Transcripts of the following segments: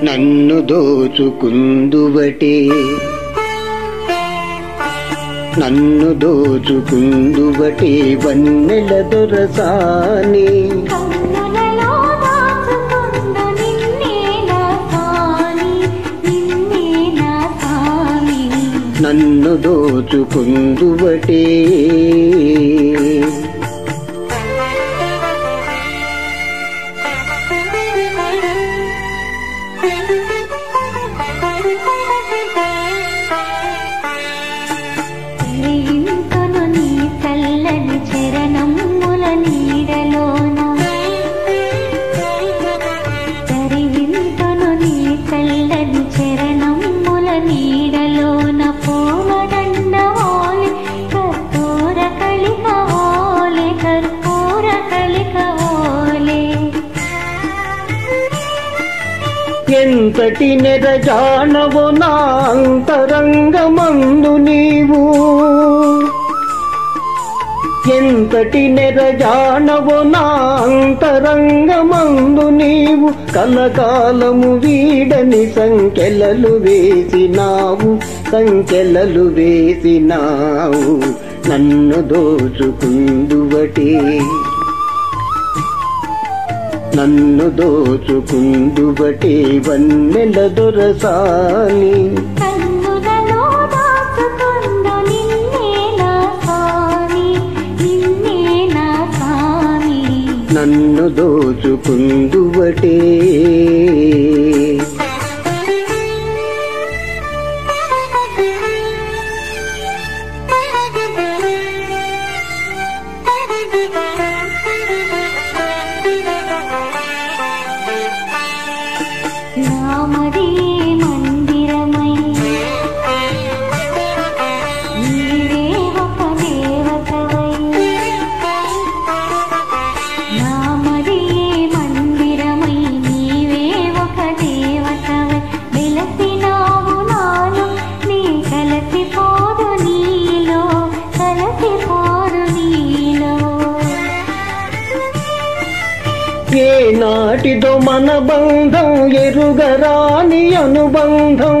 నన్ను దోచుకుందువటే నన్ను దోచుకుందువటే వన్నెల దొరసాని కన్నులలో దాచుకుందు నిన్నే నా స్వామి నిన్నే నా స్వామి నన్ను దోచుకుందువటే తరింతును నీ చల్లని చరణముల నీడలోన తరింతును నీ చల్లని చరణముల నీడలోన పూలదండ ఓలి కర్పూర కలిక ఓలే కర్పూర కలిక ఓలే ఎంతటి నెరజానవో నా అంతరంగమందు నీవు ఎంతటి నెరజానవో నా అంతరంగమందు నీవు కలకాలము వీడని సంఖ్యలలు వేసినావు సంఖ్యలలు వేసినావు నన్ను దోచుకుందువటే నన్ను దోచుకుందువటే వన్నెల దొరసాని కన్నులలో దాచుకుందు నిన్నే నా స్వామి నిన్నే నా స్వామి నన్ను దోచుకుందువటే నామది మందిరమై నీవే ఒక దేవతవై నామది మందిరమై నీవే ఒక దేవతవై వెలసినావు నాలో నీ కలసిపోదు నీలో కలసిపోదు నీలో ఏ నాటిదో మన బంధం ఎరుగరాని అనుబంధం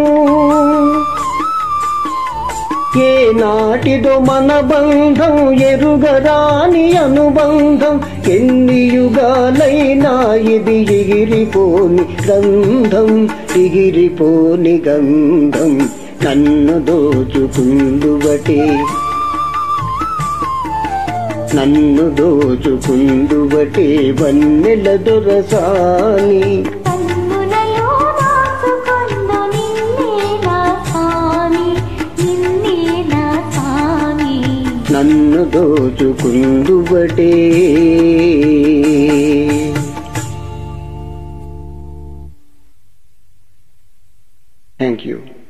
ఏ నాటిదో మన బంధం ఎరుగరాని అనుబంధం ఎన్ని యుగాలైనా ఇది ఎగిరిపోని గంధం ఎగిరిపోని గంధం నన్ను దోచుకుందువటే నన్ను దోచుకుందువటే వన్నెల దొరసాని కన్నులలో దాచుకుందు నిన్నే నా స్వామి నిన్నే నా స్వామి నన్ను దోచుకుందువటే థ్యాంక్ యూ